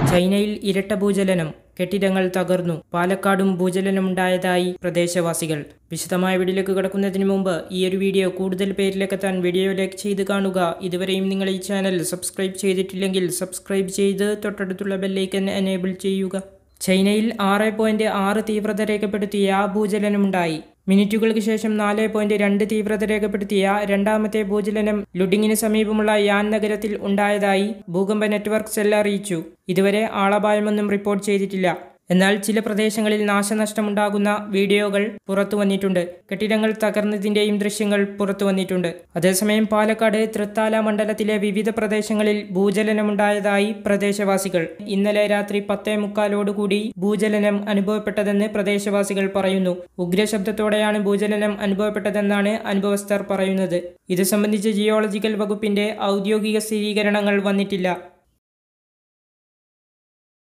ചൈനയിൽ ഇരട്ട ഭൂചലനം കെട്ടിടങ്ങൾ തകർന്നു പാലക്കാടും ഭൂചലനമുണ്ടായതായി പ്രദേശവാസികൾ വിശദമായ വീഡിയോയിലേക്ക് കടക്കുന്നതിന് മുമ്പ് ഈ ഒരു വീഡിയോ കൂടുതൽ പേരിലേക്കെത്താൻ വീഡിയോ ലൈക്ക് ചെയ്ത് കാണുക ഇതുവരെയും നിങ്ങൾ ഈ ചാനൽ സബ്സ്ക്രൈബ് ചെയ്തിട്ടില്ലെങ്കിൽ സബ്സ്ക്രൈബ് ചെയ്ത് തൊട്ടടുത്തുള്ള ബെല്ലൈക്കൻ എനേബിൾ ചെയ്യുക ചൈനയിൽ ആറ് പോയിന്റ് ആറ് തീവ്രത രേഖപ്പെടുത്തിയ ഭൂചലനമുണ്ടായി മിനിറ്റുകൾക്ക് ശേഷം നാല് പോയിന്റ് രണ്ട് തീവ്രത രേഖപ്പെടുത്തിയ രണ്ടാമത്തെ ഭൂചലനം ലുഡിങ്ങിന് സമീപമുള്ള യാൻ നഗരത്തിൽ ഉണ്ടായതായി ഭൂകമ്പ നെറ്റ്വർക്ക് സെൽ അറിയിച്ചു ഇതുവരെ ആളപായമൊന്നും റിപ്പോർട്ട് ചെയ്തിട്ടില്ല എന്നാൽ ചില പ്രദേശങ്ങളിൽ നാശനഷ്ടമുണ്ടാകുന്ന വീഡിയോകൾ പുറത്തു വന്നിട്ടുണ്ട് കെട്ടിടങ്ങൾ തകർന്നതിന്റെയും ദൃശ്യങ്ങൾ പുറത്തു വന്നിട്ടുണ്ട് അതേസമയം പാലക്കാട് തൃത്താല മണ്ഡലത്തിലെ വിവിധ പ്രദേശങ്ങളിൽ ഭൂചലനമുണ്ടായതായി പ്രദേശവാസികൾ ഇന്നലെ രാത്രി പത്തേ മുക്കാലോടുകൂടി ഭൂചലനം അനുഭവപ്പെട്ടതെന്ന് പ്രദേശവാസികൾ പറയുന്നു ഉഗ്രശബ്ദത്തോടെയാണ് ഭൂചലനം അനുഭവപ്പെട്ടതെന്നാണ് അനുഭവസ്ഥർ പറയുന്നത് ഇത് സംബന്ധിച്ച് ജിയോളജിക്കൽ വകുപ്പിന്റെ ഔദ്യോഗിക സ്ഥിരീകരണങ്ങൾ വന്നിട്ടില്ല